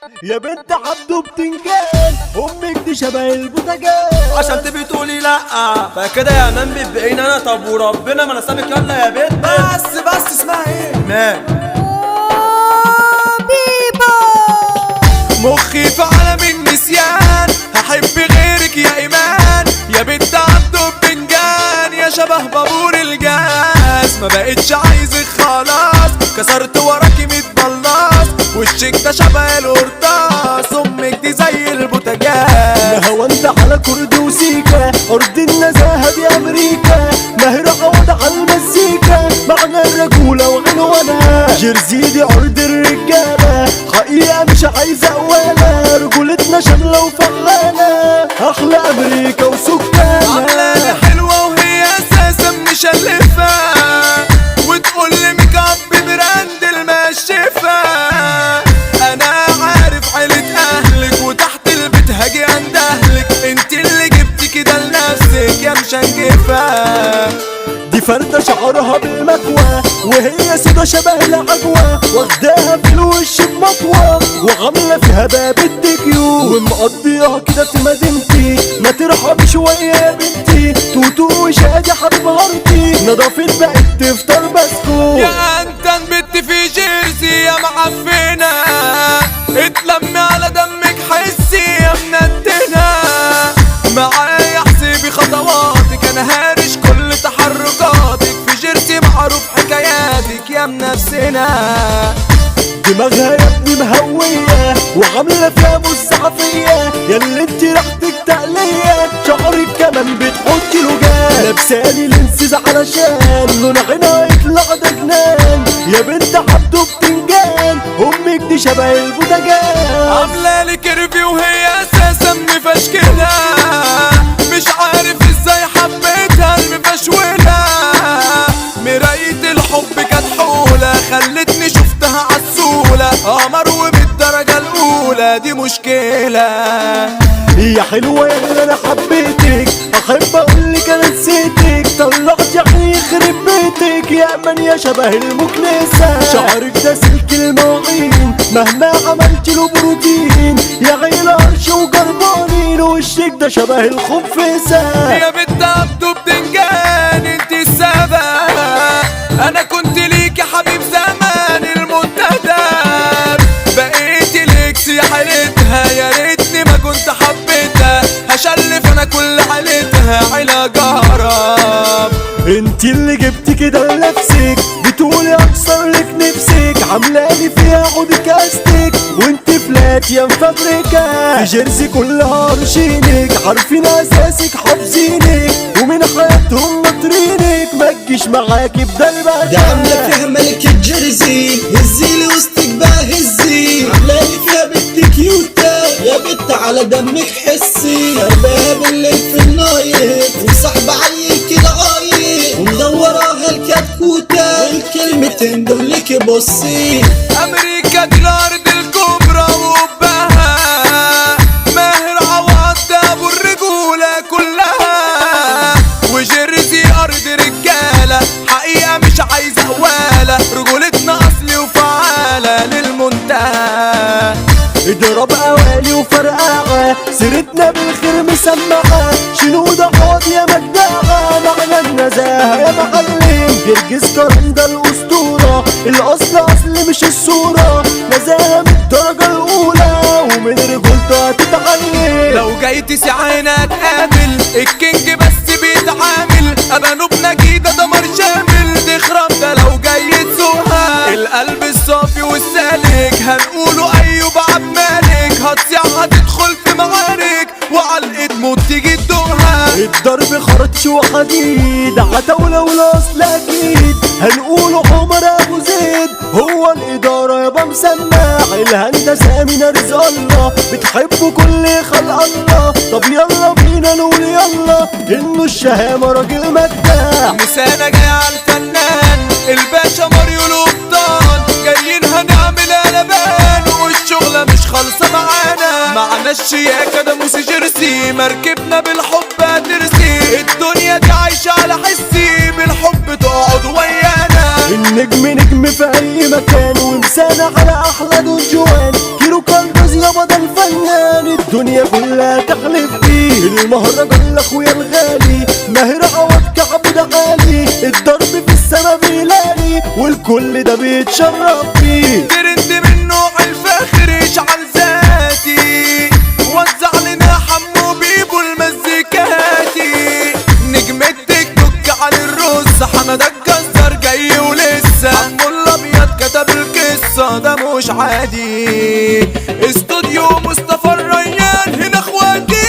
يا بنت عبده بتنجان امك دي شبه البوتاجان عشان تبي تقولي لا فكده يا مان بتبقيني انا طب وربنا ما انا سابك يلا يا بنت بس بس اسمها ايه مان مخي في عالم النسيان هحب غيرك يا ايمان يا بنت عبده بتنجان يا شبه بابور الجاز ما بقتش عايزك خلاص كسرت وراكي ميت بلاص وشك ده شبه القرطاس امك دي زي البوتاجاز هو انت على كرد وسيكا ارض النزاهه دي امريكا ماهر عوض على المزيكا معنى الرجوله وعنوانها جيرزي دي عرض الرجاله حقيقه مش عايزه ولا رجولتنا شامله وفعاله احلى امريكا وسكانها عاملة حلوة وهي اساسا مشلفة وتقول لي ميك اب براند المشفة انا عارف عيلة اهلك وتحت البيت هاجي عند اهلك انت اللي جبتي كده لنفسك يا مشنجفة دي فردة شعرها بالمكوى وهي سودا شبه العجوة واخداها في الوش بمطوة وعاملة فيها باب الديكيو ومقضيها كده في مدينتي ما ترحبي شوية يا بنتي توتو وشادي حبيب هارتي نضافت بقت تفطر بسكوت يا انت البت في جيرسي يا معفنة اتلمي على دمك حسي يا منتنة معايا احسبي خطواتك انا هارش كل تحركاتك في جيرسي معروف حكاياتك يا منفسنا دماغها يا ابني مهوية وعاملة فيها مزعفية يا اللي انت ريحتك تقلية شعرك كمان بتحط له جان لابسالي لنسز علشان لون عينها يطلع ده جنان يا بنت عبده بتنجان امك دي شبه البوتاجان عاملة لي كيرفي وهي اساسا مفشكلة مش عارف ازاي حبيتها المفشولة مراية الحب كانت حولة خلتني شفتها عسولة قمر وبالدرجة الأولى دي مشكلة يا حلوة يا اللي انا حبيتك احب اقولك انا نسيتك طلعت يعني يخرب بيتك يا من يا شبه المكنسة شعرك ده سلك المواعين مهما عملت له بروتين يا عيلة قرش وجربانين وشك ده شبه الخنفسة يا بنت عبدو بتنجان انت السبب انا كنت ليك يا حبيب زمان المنتدب بقيت ليكس يا حالتها يا ريتني ما كنت حبيتها هشلف انا كل حالتها عيلة جهرب انت اللي جبتي كده لنفسك بتقولي اكسر لك نفسك عاملالي فيها عود كاستك وانت فلات يا مفبركة في جيرسي كلها رشينك عارفين اساسك حافظينك ومن حياتهم ناطرينك ما تجيش معاكي بدلبة ده عاملة فيها ملكة جيرزي هزي لي وسطك بقى هزي عاملة لي فيها بنت كيوتة يا بنت على دمك حسي شربها بالليل في النايت وصاحبة عيل كده عايل ومدوراها الكتكوتة والكلمتين دول لك بصي امريكا دي الارض الكبرى وبها ماهر عوض ده ابو الرجولة كلها وجيرسي ارض رجالة حقيقة مش عايزة هوالة رجولتنا اصلي وفعالة للمنتهى اضرب قوالي وفرقعة سيرتنا بالخير مسمعة شنودة عوض يا مجدعة معنى النزاهة يا معلم جرجس كرم ده الأسطورة الأصل أصل مش الصورة نزاهة من الدرجة الأولى ومن رجولته هتتعلم لو جاي تسعينا تقابل الكينج بس بيتعامل ابانو بنجيدة دمر شامل تخرب ده لو جاي تسوقها القلب الصافي والسالك هنقوله ايوب عبد مالك هتصيع هتدخل في معارك وعلقة موت تيجي تدوقها الضرب خرطش وحديد عتاولة والأصل أكيد هنقوله عمر أبو زيد هو الإدارة يابا مسمع الهندسة من رزق الله بتحبوا كل خلق الله طب يلا بينا نقول يلا إنه الشهامة راجل مجدع مسانة جاي على الفنان الباشا ماريو لوبطان جايين هنعمل قلبان والشغلة مش خالصة معانا معنا الشياكة ده موسي جيرسي مركبنا بالحب هترسي الدنيا دي عايشة على حسي بالحب تقعد ويانا النجم نجم في أي مكان ومسانة على أحلى دون جوان كيلو كالدوز يا اللي تحلف بيه المهرجان لاخويا الغالي ماهر عوض كعب ده عالي الضرب في السما بيلالي والكل ده بيتشرف بيه ترند من نوع الفخر يشعل ذاتي وزع لنا حمو بيبو المزيكاتي نجم التيك توك على الرز حمد الجزار جاي ولسه حمو الابيض كتب القصه ده مش عادي استوديو مصطفى الريان هنا اخواتي